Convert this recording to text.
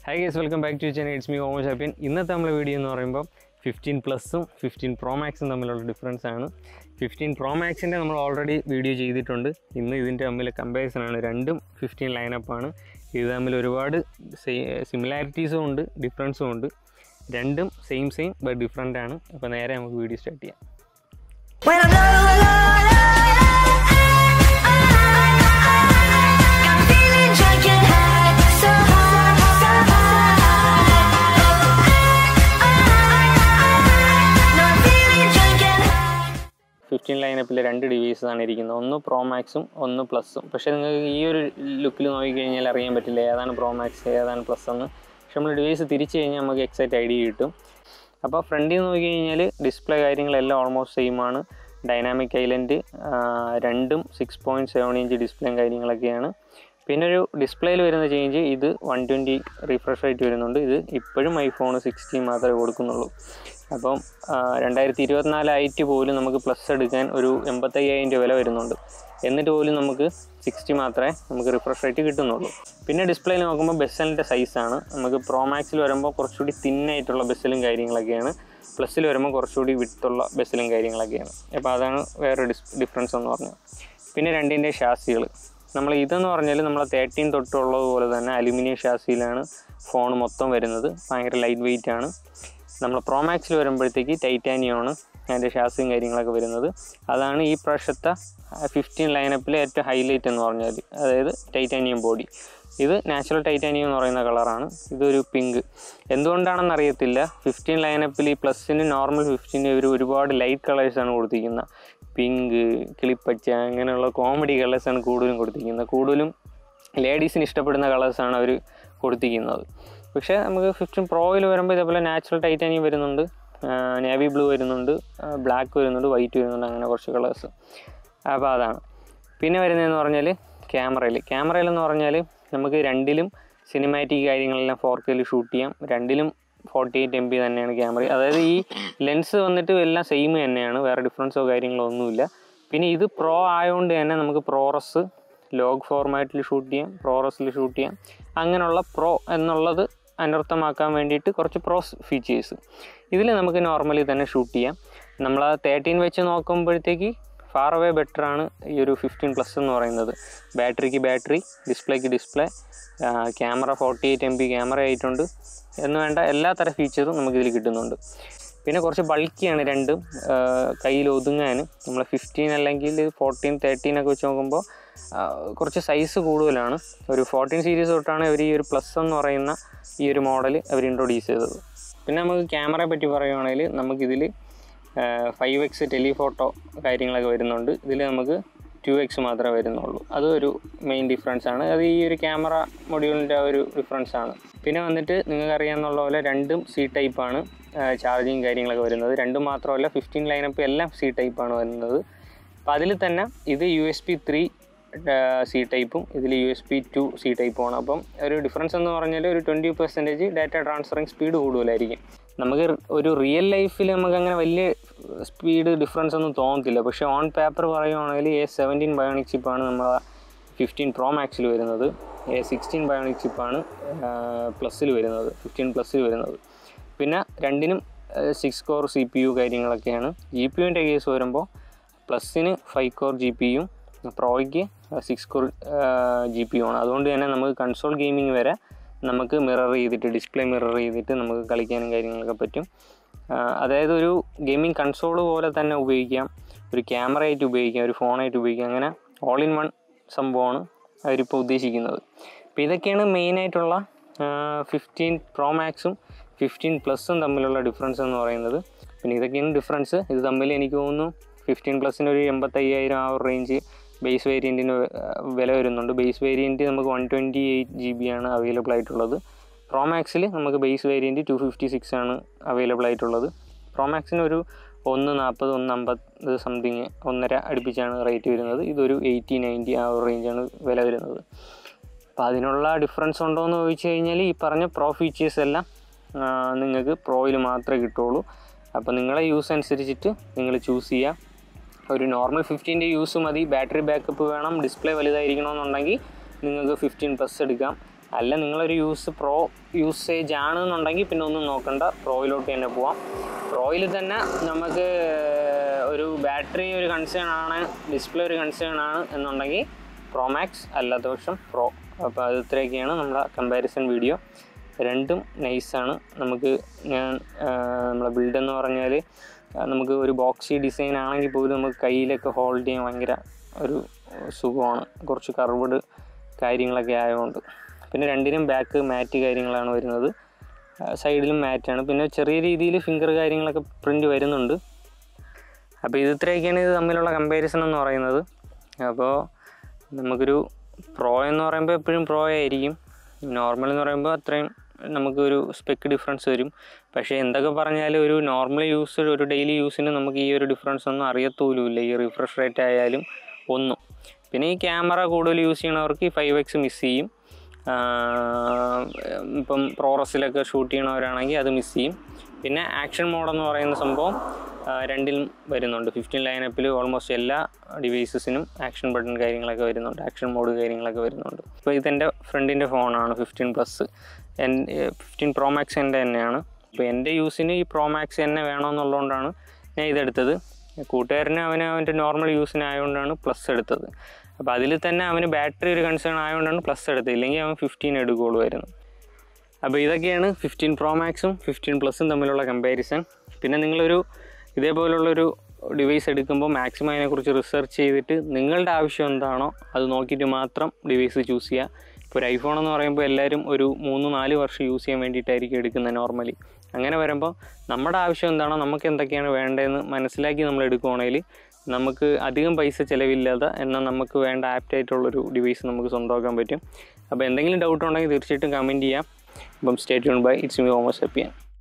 High guys welcome back to channel it's me ഓമോ ഷാപ്പിയൻ ഇന്നത്തെ നമ്മളെ വീഡിയോ എന്ന് പറയുമ്പോൾ ഫിഫ്റ്റീൻ പ്ലസും ഫിഫ്റ്റീൻ പ്രോ മാക്സും തമ്മിലുള്ള ഡിഫറൻസ് ആണ് ഫിഫ്റ്റീൻ പ്രോ മാക്സിൻ്റെ നമ്മൾ ഓൾറെഡി വീഡിയോ ചെയ്തിട്ടുണ്ട് ഇന്ന് ഇതിൻ്റെ തമ്മിൽ കമ്പാരിസൺ ആണ് രണ്ടും ഫിഫ്റ്റീൻ ലൈനപ്പാണ് ഇത് തമ്മിൽ ഒരുപാട് സിമിലാരിറ്റീസും ഉണ്ട് ഡിഫറൻസും ഉണ്ട് രണ്ടും സെയിം സെയിം ബട്ട് ഡിഫറെൻ്റ് ആണ് അപ്പോൾ നേരെ നമുക്ക് വീഡിയോ സ്റ്റാർട്ട് ചെയ്യാം When I'm low, low, low, I'm feeling drunk and high, so high, so high. No, I'm feeling drunk and high. Fifteen ലൈനപ്പിൽ രണ്ട് ഡിവൈസസ് ആണ് ഇരിക്കുന്നത് ഒന്ന് പ്രോ മാക്സും ഒന്ന് പ്ലസും പക്ഷേ നിങ്ങൾക്ക് ഈ ഒരു ലുക്കിൽ നോക്കിക്കഴിഞ്ഞാൽ അറിയാൻ പറ്റില്ല ഏതാണ് പ്രോ മാക്സ് ഏതാണ് പ്ലസ് എന്ന് പക്ഷെ നമ്മൾ ഡിവൈസ് തിരിച്ചു കഴിഞ്ഞാൽ നമുക്ക് എക്സാക്റ്റ് ഐഡിയ കിട്ടും അപ്പോൾ ഫ്രണ്ടിൽ നിന്ന് നോക്കി കഴിഞ്ഞാൽ ഡിസ്പ്ലേ കാര്യങ്ങളെല്ലാം ഓൾമോസ്റ്റ് സെയിം ആണ് ഡൈനാമിക് ഐലൻഡ് രണ്ടും സിക്സ് പോയിൻറ്റ് സെവൻ ഇഞ്ച് ഡിസ്പ്ലേയും കാര്യങ്ങളൊക്കെയാണ് പിന്നെ ഒരു ഡിസ്പ്ലേയിൽ വരുന്ന ചേഞ്ച് ഇത് വൺ ട്വൻറ്റി റിഫ്രഷ് റേറ്റ് വരുന്നുണ്ട് ഇത് ഇപ്പോഴും ഐഫോൺ സിക്സ്റ്റീൻ മാത്രമേ കൊടുക്കുന്നുള്ളൂ അപ്പം ആ, രണ്ടായിരത്തി ഇരുപത്തിനാലായിട്ട് പോലും നമുക്ക് പ്ലസ് എടുക്കാൻ ഒരു എൺപത്തയ്യായിരം രൂപ വില വരുന്നുണ്ട് എന്നിട്ട് പോലും നമുക്ക് സിക്സ്റ്റി മാത്രമേ നമുക്ക് റിഫ്രഷ് റേറ്റ് കിട്ടുന്നുള്ളൂ പിന്നെ ഡിസ്പ്ലേയിൽ നോക്കുമ്പോൾ ബെസലിൻ്റെ സൈസാണ് നമുക്ക് പ്രോ മാക്സിൽ വരുമ്പോൾ കുറച്ചുകൂടി തിന്നായിട്ടുള്ള ബെസലും കാര്യങ്ങളൊക്കെയാണ് പ്ലസ്സിൽ വരുമ്പോൾ കുറച്ചുകൂടി വിട്ടുള്ള ബെസലും കാര്യങ്ങളൊക്കെയാണ് അപ്പോൾ അതാണ് വേറെ ഡിസ് ഡിഫറൻസ് എന്ന് പറഞ്ഞാൽ പിന്നെ രണ്ടിൻ്റെ ഷാസികൾ നമ്മൾ ഇതെന്ന് പറഞ്ഞാൽ നമ്മൾ തേർട്ടീൻ തൊട്ടുള്ളത് പോലെ തന്നെ അലുമിനിയം ഷാസിയിലാണ് ഫോൺ മൊത്തം വരുന്നത് ഭയങ്കര ലൈറ്റ് വെയിറ്റ് ആണ് നമ്മൾ പ്രോമാക്സിൽ വരുമ്പോഴത്തേക്ക് ടൈറ്റാനിയമാണ് അതിൻ്റെ ഷാസിയും കാര്യങ്ങളൊക്കെ വരുന്നത് അതാണ് ഈ പ്രാവശ്യത്തെ ഫിഫ്റ്റീൻ ലൈനപ്പിലെ ഏറ്റവും ഹൈലൈറ്റ് എന്ന് പറഞ്ഞാൽ അതായത് ടൈറ്റാനിയം ബോഡി ഇത് നാച്ചുറൽ ടൈറ്റാനിയം എന്ന് പറയുന്ന കളറാണ് ഇതൊരു പിങ്ക് എന്തുകൊണ്ടാണെന്ന് അറിയത്തില്ല ഫിഫ്റ്റീൻ ലൈനപ്പിൽ ഈ പ്ലസിന് നോർമൽ ഫിഫ്റ്റീന് ഒരു ഒരുപാട് ലൈറ്റ് കളേഴ്സാണ് കൊടുത്തിരിക്കുന്നത് പിങ്ക് കിളിപ്പച്ച അങ്ങനെയുള്ള കോമഡി കളേഴ്സാണ് കൂടുതലും കൊടുത്തിരിക്കുന്നത് കൂടുതലും ലേഡീസിന് ഇഷ്ടപ്പെടുന്ന കളേഴ്സാണ് അവർ കൊടുത്തിരിക്കുന്നത് പക്ഷേ നമുക്ക് ഫിഫ്റ്റീൻ പ്രോയിൽ വരുമ്പോൾ ഇതേപോലെ നാച്ചുറൽ ടൈറ്റാനിയം വരുന്നുണ്ട് നേവി ബ്ലൂ വരുന്നുണ്ട് ബ്ലാക്ക് വരുന്നുണ്ട് വൈറ്റ് വരുന്നുണ്ട് അങ്ങനെ കുറച്ച് കളേഴ്സ് അപ്പോൾ അതാണ് പിന്നെ വരുന്നതെന്ന് പറഞ്ഞാൽ ക്യാമറയിൽ ക്യാമറയിലെന്ന് പറഞ്ഞാൽ നമുക്ക് രണ്ടിലും സിനിമാറ്റിക് കാര്യങ്ങളെല്ലാം ഫോർ കെയിൽ ഷൂട്ട് ചെയ്യാം രണ്ടിലും ഫോർട്ടി എയ്റ്റ് എം ബി തന്നെയാണ് ക്യാമറ അതായത് ഈ ലെൻസ് വന്നിട്ട് എല്ലാം സെയിം തന്നെയാണ് വേറെ ഡിഫറൻസോ കാര്യങ്ങളോ ഒന്നുമില്ല പിന്നെ ഇത് പ്രോ ആയതുകൊണ്ട് തന്നെ നമുക്ക് പ്രോറസ് ലോഗ് ഫോർമാറ്റിൽ ഷൂട്ട് ചെയ്യാം പ്രോറസിൽ ഷൂട്ട് ചെയ്യാം അങ്ങനെയുള്ള പ്രോ എന്നുള്ളത് അനർത്ഥമാക്കാൻ വേണ്ടിയിട്ട് കുറച്ച് പ്രോസ് ഫീച്ചേഴ്സ് ഇതിൽ നമുക്ക് നോർമലി തന്നെ ഷൂട്ട് ചെയ്യാം നമ്മൾ ആ തേർട്ടീൻ വെച്ച് നോക്കുമ്പോഴത്തേക്ക് ഫാർ അവേ ബെറ്റർ ആണ് ഈ ഒരു ഫിഫ്റ്റീൻ പ്ലസ് എന്ന് പറയുന്നത് ബാറ്ററിക്ക് ബാറ്ററി ഡിസ്പ്ലേക്ക് display camera forty eight M B camera ആയിട്ടുണ്ട് എന്ന് വേണ്ട എല്ലാ തരം ഫീച്ചറും നമുക്കിതിൽ കിട്ടുന്നുണ്ട് പിന്നെ കുറച്ച് ബൾക്കിയാണ് രണ്ടും ആ, കയ്യിൽ ഒതുങ്ങാൻ നമ്മൾ ഫിഫ്റ്റീൻ അല്ലെങ്കിൽ ഫോർട്ടീൻ തേർട്ടീൻ ഒക്കെ വെച്ച് നോക്കുമ്പോൾ ആ, കുറച്ച് സൈസ് കൂടുതലാണ് ഒരു ഫോർട്ടീൻ സീരീസ് തൊട്ടാണ് ഇവർ ഈ ഒരു പ്ലസ് എന്ന് പറയുന്ന ഈ ഒരു മോഡൽ അവർ ഇൻട്രൊഡ്യൂസ് ചെയ്തത് പിന്നെ നമുക്ക് ക്യാമറയെ പറ്റി പറയുവാണെങ്കിൽ നമുക്കിതിൽ ഫൈവ് എക്സ് ടെലിഫോട്ടോ കാര്യങ്ങളൊക്കെ വരുന്നുണ്ട് ഇതിൽ നമുക്ക് ടു എക്സ് മാത്രമേ വരുന്നുള്ളൂ അത് ഒരു മെയിൻ ഡിഫറൻസ് ആണ് അത് ഈ ഒരു ക്യാമറ മൊഡ്യൂളിൻ്റെ ഒരു ഡിഫറൻസ് ആണ് പിന്നെ വന്നിട്ട് നിങ്ങൾക്ക് അറിയാമെന്നുള്ള പോലെ രണ്ടും സി ടൈപ്പാണ് ചാർജിങ് കാര്യങ്ങളൊക്കെ വരുന്നത് രണ്ടും മാത്രമല്ല ഫിഫ്റ്റീൻ ലൈനപ്പ് എല്ലാം സി ടൈപ്പാണ് വരുന്നത് അപ്പോൾ അതിൽ തന്നെ ഇത് U S B three C ടൈപ്പും ഇതിൽ U S B two C ടൈപ്പുമാണ് അപ്പം ഒരു ഡിഫറൻസ് എന്ന് പറഞ്ഞാൽ ഒരു twenty percentage data transferring speed കൂടുതലായിരിക്കും നമുക്ക് ഒരു റിയൽ ലൈഫിൽ നമുക്ക് അങ്ങനെ വലിയ സ്പീഡ് ഡിഫറൻസ് ഒന്നും തോന്നത്തില്ല പക്ഷേ ഓൺ പേപ്പർ പറയുവാണെങ്കിൽ എ സെവൻറ്റീൻ ബയോണിക് ചിപ്പാണ് നമ്മൾ ഫിഫ്റ്റീൻ പ്രോ മാക്സിൽ വരുന്നത് എ സിക്സ്റ്റീൻ ബയോണിക് ചിപ്പാണ് പ്ലസ്സിൽ വരുന്നത് ഫിഫ്റ്റീൻ പ്ലസ്സിൽ വരുന്നത് പിന്നെ രണ്ടിനും six core C P U കാര്യങ്ങളൊക്കെയാണ് ജി പി യുവിൻ്റെ കേസ് വരുമ്പോൾ പ്ലസ്സിന് ഫൈവ് കോർ ജി പി യും പ്രോയ്ക്ക് six core G P U ആണ് അതുകൊണ്ട് തന്നെ നമുക്ക് കൺസോൾ ഗെയിമിംഗ് വരെ നമുക്ക് മിറർ ചെയ്തിട്ട് ഡിസ്പ്ലേ മിറർ ചെയ്തിട്ട് നമുക്ക് കളിക്കാനും കാര്യങ്ങളൊക്കെ പറ്റും ആ, അതായത് ഒരു ഗെയിമിംഗ് കൺസോൾ പോലെ തന്നെ ഉപയോഗിക്കാം ഒരു ക്യാമറ ആയിട്ട് ഉപയോഗിക്കാം ഒരു ഫോണായിട്ട് ഉപയോഗിക്കാം അങ്ങനെ ഓൾ ഇൻ വൺ സംഭവമാണ് അവരിപ്പോൾ ഉദ്ദേശിക്കുന്നത് അപ്പോൾ ഇതൊക്കെയാണ് മെയിനായിട്ടുള്ള ഫിഫ്റ്റീൻ പ്രോ മാക്സും ഫിഫ്റ്റീൻ പ്ലസും തമ്മിലുള്ള ഡിഫറൻസ് എന്ന് പറയുന്നത് പിന്നെ ഇതൊക്കെയാണ് ഡിഫറൻസ് ഇത് തമ്മിൽ എനിക്ക് തോന്നുന്നു ഫിഫ്റ്റീൻ പ്ലസിന് ഒരു എൺപത്തയ്യായിരം ആ ഒരു റേഞ്ച് ബേസ് വേരിയൻറ്റിന് വില വരുന്നുണ്ട് ബേസ് വേരിയൻറ്റ് നമുക്ക് one twenty eight G B ആണ് അവൈലബിൾ ആയിട്ടുള്ളത് പ്രോമാക്സിൽ നമുക്ക് base variant two fifty six ആണ് അവൈലബിൾ ആയിട്ടുള്ളത് പ്രോമാക്സിന് ഒരു ഒന്ന് നാൽപ്പത് ഒന്ന് അമ്പത് സംതിങ് ഒന്നര അടുപ്പിച്ചാണ് റേറ്റ് വരുന്നത് ഇതൊരു എയ്റ്റി നയൻറ്റി ആ ഒരു റേഞ്ചാണ് വില വരുന്നത് അപ്പോൾ അതിനുള്ള ഡിഫറൻസ് ഉണ്ടോ എന്ന് ചോദിച്ചു കഴിഞ്ഞാൽ ഈ പറഞ്ഞ പ്രോ ഫീച്ചേഴ്സ് എല്ലാം ആ, നിങ്ങൾക്ക് പ്രോയിൽ മാത്രമേ കിട്ടുള്ളൂ അപ്പോൾ നിങ്ങളെ യൂസ് അനുസരിച്ചിട്ട് നിങ്ങൾ ചൂസ് ചെയ്യുക ഒരു നോർമൽ ഫിഫ്റ്റീൻ്റെ യൂസ് മതി ബാറ്ററി ബാക്കപ്പ് വേണം ഡിസ്പ്ലേ വലുതായിരിക്കണമെന്നുണ്ടെങ്കിൽ നിങ്ങൾക്ക് ഫിഫ്റ്റീൻ പ്ലസ് എടുക്കാം അല്ല നിങ്ങളൊരു യൂസ് പ്രോ യൂസേജ് ആണെന്നുണ്ടെങ്കിൽ പിന്നെ ഒന്നും നോക്കണ്ട പ്രോയിലോട്ട് തന്നെ പോവാം പ്രോയിൽ തന്നെ നമുക്ക് ഒരു ബാറ്ററി ഒരു കൺസേൺ ആണ് ഡിസ്പ്ലേ ഒരു കൺസേൺ ആണ് എന്നുണ്ടെങ്കിൽ പ്രോ മാക്സ് അല്ലാത്ത പക്ഷം പ്രോ അപ്പോൾ അത് ഇത്രയൊക്കെയാണ് നമ്മുടെ കമ്പാരിസൺ വീഡിയോ രണ്ടും നൈസാണ് നമുക്ക് ഞാൻ ആ, നമ്മളെ ബിൽഡ് എന്ന് പറഞ്ഞാൽ ആ, നമുക്ക് ഒരു ബോക്സി ഡിസൈൻ ആണെങ്കിൽ പോലും നമുക്ക് കയ്യിലൊക്കെ ഹോൾഡ് ചെയ്യാൻ ഭയങ്കര ഒരു സുഖമാണ് കുറച്ച് കർവ്ഡ് കാര്യങ്ങളൊക്കെ ആയതുകൊണ്ട് പിന്നെ രണ്ടിനും ബാക്ക് മാറ്റ് കാര്യങ്ങളാണ് വരുന്നത് സൈഡിലും മാറ്റാണ് പിന്നെ ചെറിയ രീതിയിൽ ഫിംഗർ കാര്യങ്ങളൊക്കെ പ്രിൻ്റ് വരുന്നുണ്ട് അപ്പോൾ ഇത് ഇത്രയൊക്കെയാണ് ഇത് തമ്മിലുള്ള കമ്പാരിസൺ എന്ന് പറയുന്നത് അപ്പോൾ നമുക്കൊരു പ്രോ എന്ന് പറയുമ്പോൾ എപ്പോഴും പ്രോ ആയിരിക്കും നോർമൽ എന്ന് പറയുമ്പോൾ അത്രയും നമുക്കൊരു സ്പെക്ക് ഡിഫറൻസ് വരും പക്ഷേ എന്തൊക്കെ പറഞ്ഞാലും ഒരു നോർമൽ യൂസ് ഒരു ഡെയിലി യൂസിന് നമുക്ക് ഈ ഒരു ഡിഫറൻസ് ഒന്നും അറിയത്തോലുമില്ല ഈ റിഫ്രഷ് റേറ്റ് ആയാലും ഒന്നും പിന്നെ ഈ ക്യാമറ കൂടുതൽ യൂസ് ചെയ്യണവർക്ക് ഈ ഫൈവ് എക്സ് മിസ് ചെയ്യും ആഹ് ഇപ്പം പ്രോറസിലൊക്കെ ഷൂട്ട് ചെയ്യണവരാണെങ്കിൽ അത് മിസ് ചെയ്യും പിന്നെ ആക്ഷൻ മോഡെന്ന് പറയുന്ന സംഭവം ആഹ് രണ്ടിലും വരുന്നുണ്ട് ഫിഫ്റ്റീൻ ലൈനപ്പിൽ ഓൾമോസ്റ്റ് എല്ലാ ഡിവൈസസിനും ആക്ഷൻ ബട്ടൺ കാര്യങ്ങളൊക്കെ വരുന്നുണ്ട് ആക്ഷൻ മോഡ് കാര്യങ്ങളൊക്കെ വരുന്നുണ്ട് ഇപ്പോൾ ഇതെൻ്റെ ഫ്രണ്ടിൻ്റെ ഫോണാണ് ഫിഫ്റ്റീൻ പ്ലസ് എൻ ഫിഫ്റ്റീൻ പ്രോ മാക്സ് എൻ്റെ തന്നെയാണ് അപ്പോൾ എൻ്റെ യൂസിന് ഈ പ്രോ മാക്സ് തന്നെ വേണമെന്നുള്ളതുകൊണ്ടാണ് ഞാൻ ഇതെടുത്തത് കൂട്ടുകാരന് അവന് അവൻ്റെ നോർമൽ യൂസിനായതുകൊണ്ടാണ് പ്ലസ് എടുത്തത് അപ്പോൾ അതിൽ തന്നെ അവന് ബാറ്ററി ഒരു കൺസേൺ ആയതുകൊണ്ടാണ് പ്ലസ് എടുത്തത് ഇല്ലെങ്കിൽ അവൻ ഫിഫ്റ്റീൻ എടുക്കുകയുള്ളൂ അപ്പോൾ ഇതൊക്കെയാണ് ഫിഫ്റ്റീൻ പ്രോ മാക്സും ഫിഫ്റ്റീൻ പ്ലസും തമ്മിലുള്ള കമ്പാരിസൺ പിന്നെ നിങ്ങളൊരു ഇതേപോലുള്ളൊരു ഡിവൈസ് എടുക്കുമ്പോൾ മാക്സിമം അതിനെക്കുറിച്ച് റിസർച്ച് ചെയ്തിട്ട് നിങ്ങളുടെ ആവശ്യം എന്താണോ അത് നോക്കിയിട്ട് മാത്രം ഡിവൈസ് ചൂസ് ചെയ്യുക ഇപ്പോൾ ഒരു ഐഫോൺ എന്ന് പറയുമ്പോൾ എല്ലാവരും ഒരു മൂന്ന് നാല് വർഷം യൂസ് ചെയ്യാൻ വേണ്ടിയിട്ടായിരിക്കും എടുക്കുന്നത് നോർമലി അങ്ങനെ വരുമ്പോൾ നമ്മുടെ ആവശ്യം എന്താണോ നമുക്ക് എന്തൊക്കെയാണ് വേണ്ടതെന്ന് മനസ്സിലാക്കി നമ്മൾ എടുക്കുവാണെങ്കിൽ നമുക്ക് അധികം പൈസ ചിലവില്ലാതെ എന്നാൽ നമുക്ക് വേണ്ട ആപ്റ്റായിട്ടുള്ളൊരു ഡിവൈസ് നമുക്ക് സ്വന്തമാക്കാൻ പറ്റും അപ്പോൾ എന്തെങ്കിലും ഡൗട്ട് ഉണ്ടെങ്കിൽ തീർച്ചയായിട്ടും കമൻറ്റ് ചെയ്യാം അപ്പം സ്റ്റേറ്റ് ബൈ ഇറ്റ്സ് മി ഹോമസ് ഹെപ്പിയൻ